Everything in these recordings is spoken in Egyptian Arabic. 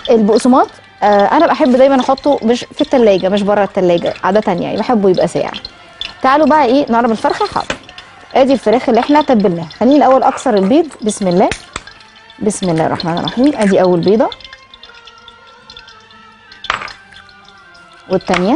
البقسماط آه انا بحب دايما احطه مش في التلاجة مش بره التلاجة عادة يعني بحبه يبقى ساقع تعالوا بقى ايه نعرب الفرخة حاضر ادي الفراخ اللي احنا تبلناها خليني الاول اكسر البيض بسم الله بسم الله الرحمن الرحيم ادي اول بيضة والتانية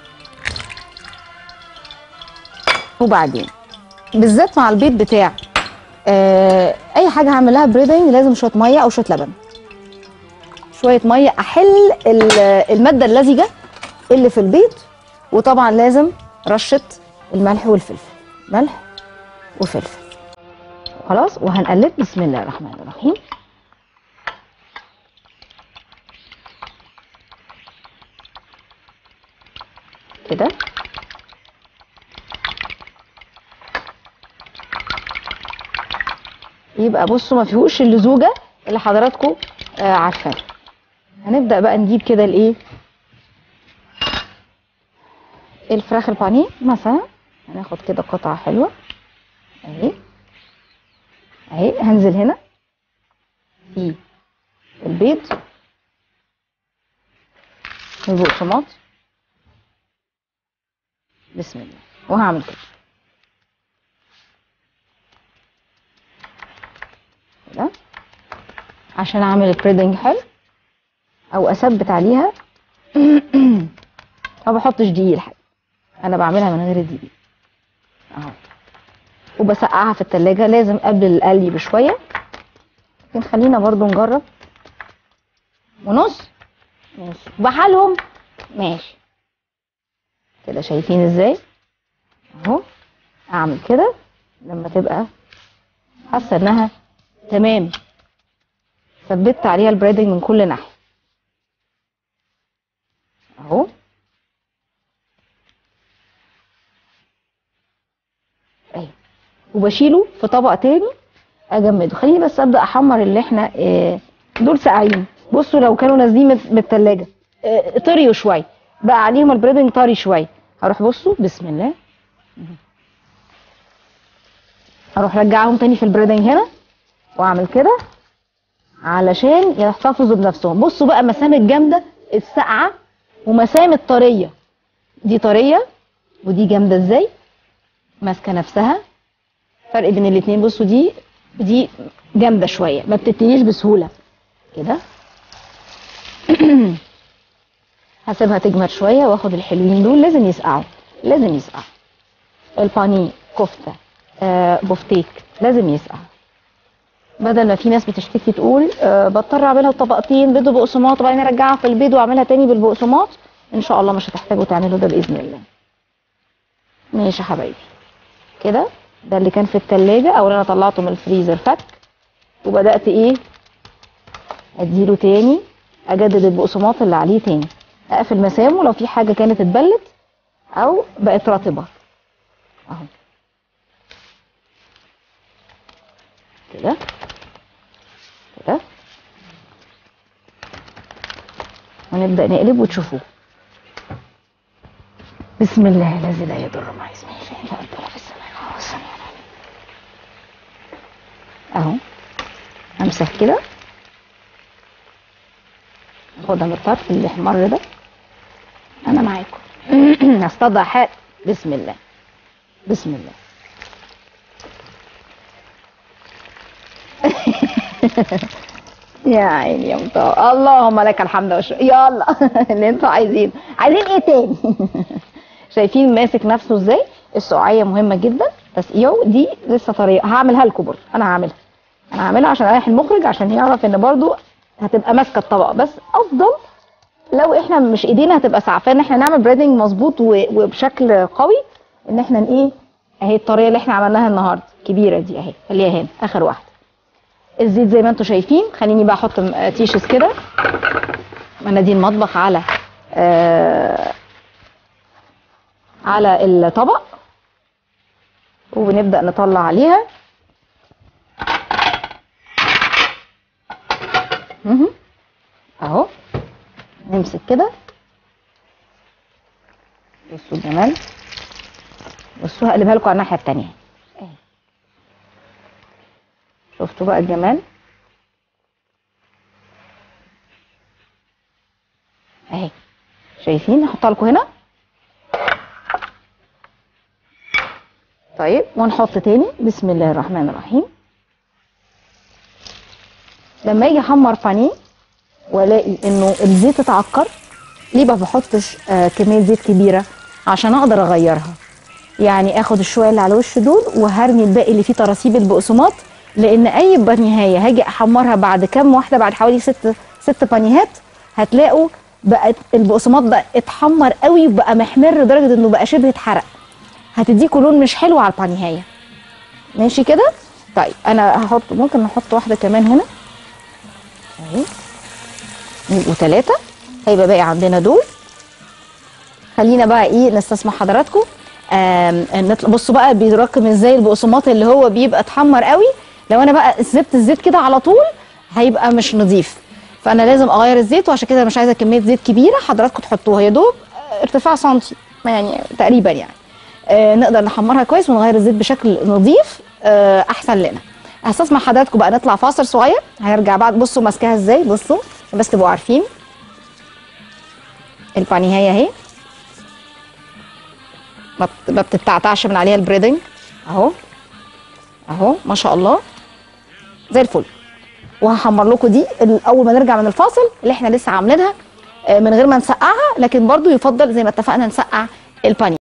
وبعدين بالذات مع البيض بتاع آه اي حاجه هعمل لها بريدنج لازم شويه ميه او شويه لبن شويه ميه احل ال- الماده اللزجه اللي في البيض وطبعا لازم رشه الملح والفلفل ملح وفلفل خلاص وهنقلب بسم الله الرحمن الرحيم كده يبقى بصوا ما فيهوش اللزوجه اللي حضراتكم آه عارفاها هنبدا بقى نجيب كده الايه الفراخ البانيه مثلا هناخد كده قطعه حلوه اهي اهي هنزل هنا في البيض البقسماط بسم الله وهعمل كده كده عشان اعمل البريدنج حلو او اثبت عليها ما بحطش دقيق الحاجه انا بعملها من غير دقيق اهو وبسقعها في التلاجة لازم قبل القلي بشوية لكن خلينا برضو نجرب ونص ماشي بحالهم ماشي كده شايفين ازاي اهو اعمل كده لما تبقى حاسه انها تمام ثبت عليها البريدنج من كل ناحيه اهو اهي وبشيله في طبق تاني اجمده خليني بس ابدا احمر اللي احنا آه، دول ساقعين بصوا لو كانوا نازلين من من التلاجة آه، طريوا شويه بقى عليهم البريدنج طري شويه هروح بصوا بسم الله هروح رجعهم تاني في البريدنج هنا واعمل كده علشان يحتفظوا بنفسهم بصوا بقى مسام الجامده الساقعه ومسام الطريه دي طريه ودي جامده ازاي ماسكه نفسها فرق بين الاتنين بصوا دي دي جامده شويه ما بتتنيش بسهوله كده هسيبها تجمد شويه واخد الحلوين دول لازم يسقعوا لازم يسقعوا البانيه كفته آه بوفتيك لازم يسقع بدل ما في ناس بتشتكي تقول آه بضطر اعملها بطبقتين بيض وبقسماط وبعدين ارجعها في البيض واعملها تاني بالبقسماط ان شاء الله مش هتحتاجوا تعملوا ده باذن الله ماشي يا حبايبي كده ده اللي كان في التلاجة او انا طلعته من الفريزر فك وبدات ايه اديله تاني اجدد البقسماط اللي عليه تاني اقفل مسامه لو في حاجه كانت اتبلت او بقت رطبه اهو كده كده ونبدأ نقلب وتشوفوه بسم الله الذي لا يضر مع اسمه شيء لا يضر في السماء وهو السميع العليم اهو امسح كده اخدها من الطرف الاحمر ده انا معاكم هستضع حال بسم الله بسم الله يا عيني يا مطار اللهم لك الحمد والشكر يلا اللي انتوا عايزينه عايزين ايه تاني شايفين ماسك نفسه ازاي السقعيه مهمه جدا تسقيعه دي لسه طريه هعملها لكم برضه انا هعملها انا هعملها عشان اريح المخرج عشان يعرف ان برضه هتبقى ماسكه الطبق بس افضل لو احنا مش ايدينا هتبقى سعفان ان احنا نعمل بريدنج مظبوط و- وبشكل قوي ان احنا ايه اهي الطريه اللي احنا عملناها النهارده كبيره دي اهي خليها هنا اخر واحده الزيت زي ما انتم شايفين خليني بقى احط م- آه، تيشز كده مناديل مطبخ على آه على الطبق وبنبدا نطلع عليها مهم. اهو نمسك كده بصوا الجمال بصوا هقلبها لكم على الناحيه التانيه اهي. شفتوا بقى الجمال اهي شايفين هحطها لكم هنا طيب ونحط تاني بسم الله الرحمن الرحيم لما اجي احمر بانيه والاقي انه الزيت اتعكر ليه ما بحطش آه كميه زيت كبيره عشان اقدر اغيرها يعني اخد الشويه اللي على وش دول وهرمي الباقي اللي فيه تراسيب البقسماط لان اي بانيهايه هاجي احمرها بعد كام واحده بعد حوالي ست ست بانيهات هتلاقوا بقت البقسماط بقى اتحمر قوي وبقى محمر لدرجه انه بقى شبه اتحرق هتديكوا لون مش حلو على البانيهايه ماشي كده طيب انا هحط ممكن نحط واحده كمان هنا اهي يبقوا ثلاثه هيبقى باقي عندنا دول خلينا بقى ايه نستسمح حضراتكم آم، نطلع بصوا بقى بيتراكم ازاي البقسماط اللي هو بيبقى اتحمر قوي لو انا بقى سبت الزيت كده على طول هيبقى مش نظيف فانا لازم اغير الزيت وعشان كده مش عايزه كميه زيت كبيره حضراتكم تحطوها يا دوب آه، ارتفاع سنتي يعني تقريبا يعني آه نقدر نحمرها كويس ونغير الزيت بشكل نظيف آه احسن لنا هستسمح حضراتكم بقى نطلع فاصل صغير هيرجع بعد بصوا ماسكاها ازاي بصوا عشان بس تبقوا عارفين البانيهايه اهي ما بت- ما بتتعتعش من عليها البريدنج اهو اهو ما شاء الله زي الفل وهحمر لكم دي ال- اول ما نرجع من الفاصل اللي احنا لسه عاملينها آه، من غير ما نسقعها لكن برضو يفضل زي ما اتفقنا نسقع البانيه